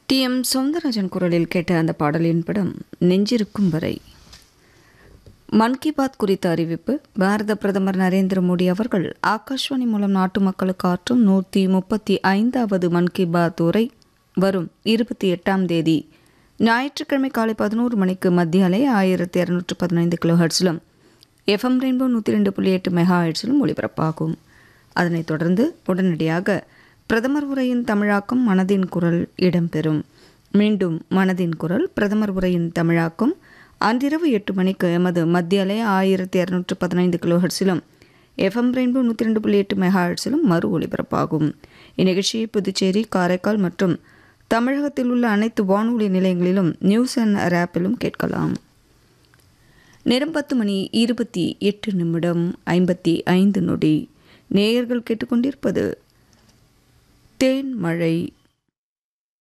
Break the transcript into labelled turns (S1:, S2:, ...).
S1: D M Soundararajan குரலில் கேட்ட அந்த பாடலின் படம் நெஞ்சிருக்கும் வரை மன் கி பாத் குறித்த அறிவிப்பு பாரத பிரதமர் நரேந்திர மோடி அவர்கள் ஆகாஷ்வாணி மூலம் நாட்டு மக்களுக்கு ஆற்றும் நூற்றி முப்பத்தி ஐந்தாவது மன் கி பாத் உரை வரும் இருபத்தி எட்டாம் தேதி ஞாயிற்றுக்கிழமை காலை பதினோரு மணிக்கு மத்திய அலை ஆயிரத்தி இரநூற்று பதினைந்து கிலோ ஹெர்ட்ஸிலும் எஃப்எம் ரெயின்போ நூற்றி ரெண்டு புள்ளி எட்டு மெகா ஹெர்ட்ஸிலும் ஒலிபரப்பாகும் அதனைத் தொடர்ந்து உடனடியாக பிரதமர் உரையின் தமிழாக்கம் மனதின் குரல் இடம்பெறும் மீண்டும் மனதின் குரல் பிரதமர் உரையின் தமிழாக்கம் அன்றிரவு எட்டு மணிக்கு எமது மத்திய அலை ஆயிரத்தி இரநூற்று பதினைந்து கிலோ ஹெர்ட்ஸிலும் எஃப்எம் ரெயின்போ நூற்றி ரெண்டு புள்ளி எட்டு மெகா ஹெர்ட்ஸிலும் மறு ஒலிபரப்பாகும் இந்நிகழ்ச்சியை புதுச்சேரி காரைக்கால் மற்றும் தமிழகத்தில் உள்ள அனைத்து வானொலி நிலையங்களிலும் நியூஸ் அண்ட் ஆப்பிலும் கேட்கலாம் நேரம் பத்து மணி இருபத்தி எட்டு நிமிடம் ஐம்பத்தி ஐந்து நொடி நேயர்கள் கேட்டுக்கொண்டிருப்பது தேன் மழை